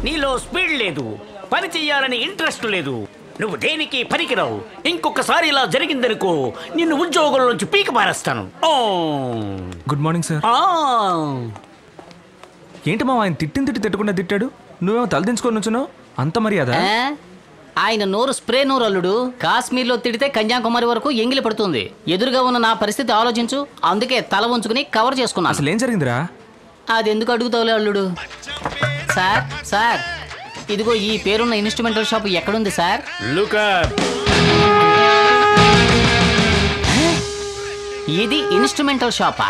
నీలో స్పీడ్ లేదు పని చెయ్యాలని ఇంట్రెస్ట్ లేదు నువ్వు దేనికి పనికిరావు ఇంకొకసారి ఇలా జరిగిందనుకో నిన్ను ఉద్యోగంలో నుంచి పీక పారేస్తాను ఓ. గుడ్ మార్నింగ్ సార్ ఆ. ఏంటి మా ఆయన తిట్టిన తిట్టి తిట్టకుండా తిట్టాడు నువ్వేమో తలదించుకొని వచ్చున్నావు అంత మర్యాద ఆ? ఆయన నోరు స్ప్రే నోరు అల్లుడు కాశ్మీర్లో తిడితే కన్యాకుమారి వరకు ఎంగిలి పడుతుంది ఎదురుగా ఉన్న నా పరిస్థితి ఆలోచించు అందుకే తల ఉంచుకుని కవర్ చేసుకున్నాను అసలు ఏం జరిగిందిరా అది ఎందుకు అడుగుతావులే అల్లుడు సార్ సార్ ఇదిగో ఈ పేరున్న ఇన్స్ట్రుమెంటల్ షాప్ ఎక్కడుంది సార్ Look up. ఇది ఇన్స్ట్రుమెంటల్ షాపా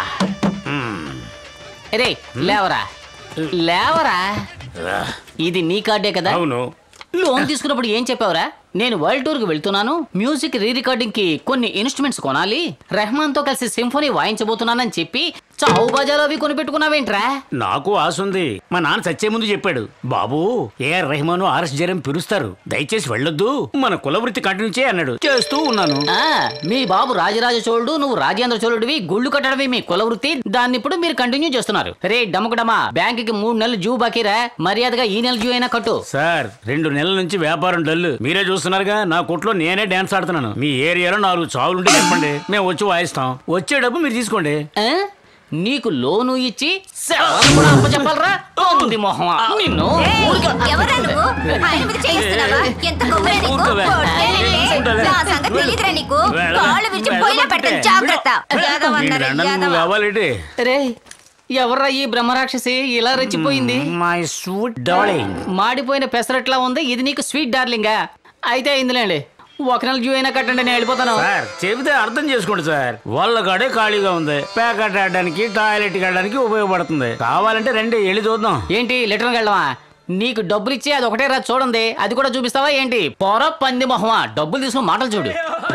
రే లేవరా లేవరా ఇది నీ కార్డే కదా అవును లోన్ తీసుకున్నప్పుడు ఏం చెప్పావురా నేను వరల్డ్ టూర్ కి వెళ్తున్నాను మ్యూజిక్ రీ రికార్డింగ్ కి కొన్ని ఇన్స్ట్రుమెంట్స్ కొనాలి రెహమాన్ తో కలిసి సింఫనీ వాయించబోతున్నానని చెప్పి చావు బాజాలో అవి కొనిపెట్టుకున్నావేంట్రా నాకు ఆశ ఉంది మా నాన్న చచ్చే ముందు చెప్పాడు బాబు ఏఆర్ రెహమాను ఆర్ఎస్ జరం పిలుస్తారు దయచేసి వెళ్ళొద్దు మన కులవృత్తి కంటిన్యూ చేయి అన్నాడు చేస్తూ ఉన్నాను ఆ, మీ బాబు రాజరాజ చోళుడు నువ్వు రాజేంద్ర చోళుడివి గుళ్ళు కట్టడమే మీ కుల వృత్తి దాన్ని ఇప్పుడు మీరు కంటిన్యూ చేస్తున్నారు రే డమ్మకుడమా బ్యాంక్ కి మూడు నెలలు జూ బాకీరా మర్యాదగా ఈ నెల జూ అయినా కట్టు సార్ రెండు నెలల నుంచి వ్యాపారం డల్ మీరే చూస్తున్నారుగా నా కొట్లో నేనే డాన్స్ ఆడుతున్నాను మీ ఏరియాలో నాలుగు చావులుంటే చెప్పండి మేము వచ్చి వాయిస్తాం వచ్చే డబ్బు మీరు తీసుకోండి ఆ? నీకు లోను ఇచ్చి సెలవులు కూడా అప్పచెప్పాలరా ఉంది మొహమా నిన్ను ఊరికే- ఎవరా నువ్వు ఆయన మీద చేయిస్తున్నావా ఎంత కొబ్బరి నీకు ఊరుకోవే. కొట్టేనండి. ఊరుకోవే. నా సంగతి తెలియదురా నీకు వెళ్ళ. కాళ్ళు విరిచి వెళ్ళ పొయ్యిలో పట్టే. పెడతాను జాగ్రత్త యాదవ నీకు అన్నారు, దండం యాదవ. కావాలంటే రే ఎవర్రా ఈ బ్రహ్మరాక్షసి ఇలా రెచ్చిపోయింది మై స్వీట్ డార్లింగ్ మాడిపోయిన పెసరట్లా ఉంది ఇది నీకు స్వీట్ డార్లింగా అయితే అయిందిలేండి ఒక నెల జూ అయినా కట్టండి నేను వెళ్ళిపోతాను సార్ చెబితే అర్థం చేసుకోండి సార్ వాళ్ళ కాడే ఖాళీగా ఉంది ప్యాకెట్ ఆడడానికి టాయిలెట్ ఆడడానికి ఉపయోగపడుతుంది కావాలంటే రండి వెళ్ళి చూద్దాం ఏంటి లెటర్కి వెళ్ళవా నీకు డబ్బులు ఇచ్చి అది ఒకటే రా చూడండి అది కూడా చూపిస్తావా ఏంటి పొర పంది మొహమా డబ్బులు తీసుకుని మాటలు చూడు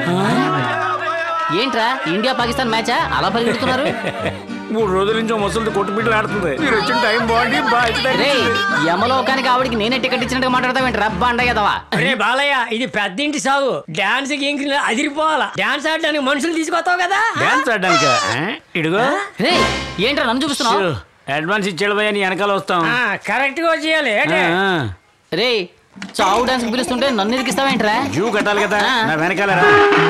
ఏంట్రా ఇండియా పాకిస్తాన్ మ్యాచా అలా పరిగెడుతున్నారు మూడు రోజుల నుంచి ముసలిది కొట్టుబిడ్డలు ఆడుతుంది మీరు వచ్చిన టైం బాగుండి రే యమలోకానికి ఆవిడికి నేనే టికెట్ ఇచ్చినట్టుగా మాట్లాడతావేంటి రబ్బా అండయ్యదవా అరే బాలయ్య ఇది పెద్ద ఇంటి సాగు డాన్స్ కి అదిరిపోవాలా డాన్స్ ఆడడానికి మనుషులు తీసుకొస్తావు కదా డాన్స్ ఆడడానికి ఇడుగో రే ఏంట్రా నన్ను చూపిస్తున్నావు అడ్వాన్స్ ఇచ్చేడు భయ్యా నీ వెనకాల వస్తాం కరెక్ట్ గా చేయాలి ఏంటి? ఆ, ఆ. రే చావు డాన్స్ పిలుస్తుంటే నన్ను ఇరికిస్తావేంట్రా జూ కట్టాలి కదా ఆ. నా వెనకాల రా.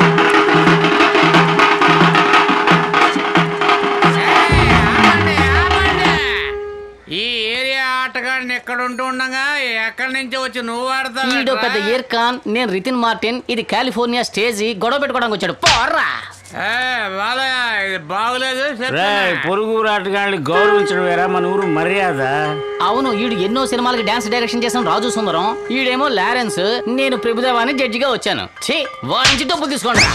ఈ ఏరియా ఆటగాడిని ఎక్కడ ఉంటూ ఉండగా ఎక్కడి నుంచి వచ్చి నువ్వు ఈడో పెద్ద ఆడతావు ఇయర్ ఖాన్ నేను రితిన్ మార్టిన్ ఇది కాలిఫోర్నియా స్టేజి గొడవ పెట్టుకోవడానికి వచ్చాడు పోర్రా బాలయ్య ఇది బాగులేదు రేయ్, పొరుగు ఆటగాళ్ళని గౌరవించడం వేరా మన ఊరు మర్యాద అవును ఈడు ఎన్నో సినిమాలకి డాన్స్ డైరెక్షన్ చేసిన రాజు సుందరం ఈడేమో లారెన్స్ నేను ప్రభుదేవాని జడ్జిగా వచ్చాను ఛీ వాయించి డబ్బులు తీసుకోండి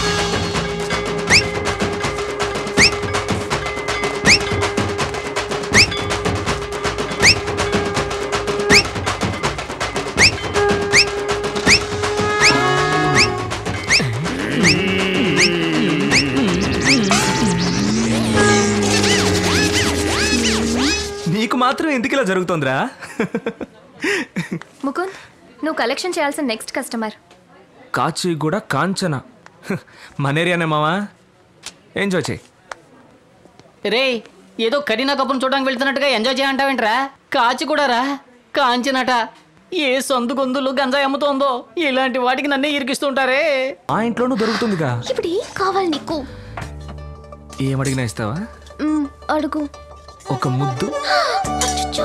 నీకు మాత్రం ఎందుకు ఇలా జరుగుతుందిరా ముకుంద్ నువ్వు కలెక్షన్ చేయాల్సిన నెక్స్ట్ కస్టమర్ కాచి కూడా కాంచన మన ఏరియానే మావా ఎంజాయ్ చేయి రే ఏదో కరీనా కపూర్ చూడడానికి వెళ్తున్నట్టుగా ఎంజాయ్ చేయంటావేంట్రా కాచి కూడా రా కాంచినట ఏ సందు గొంతులు గంజాయి అమ్ముతోందో ఇలాంటి వాటికి నన్నే ఇరికిస్తుంటారే ఆ ఇంట్లోనూ దొరుకుతుందిగా ఇప్పుడు ఏం కావాలి నీకు ఏమడిగినా ఇస్తావా మ్, అడుగు ఒక ముద్దు అచ్చచ్చో!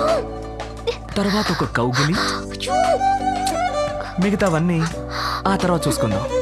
తర్వాత ఒక కౌగిలి అచ్చో! మిగతావన్నీ ఆ తర్వాత చూసుకుందాం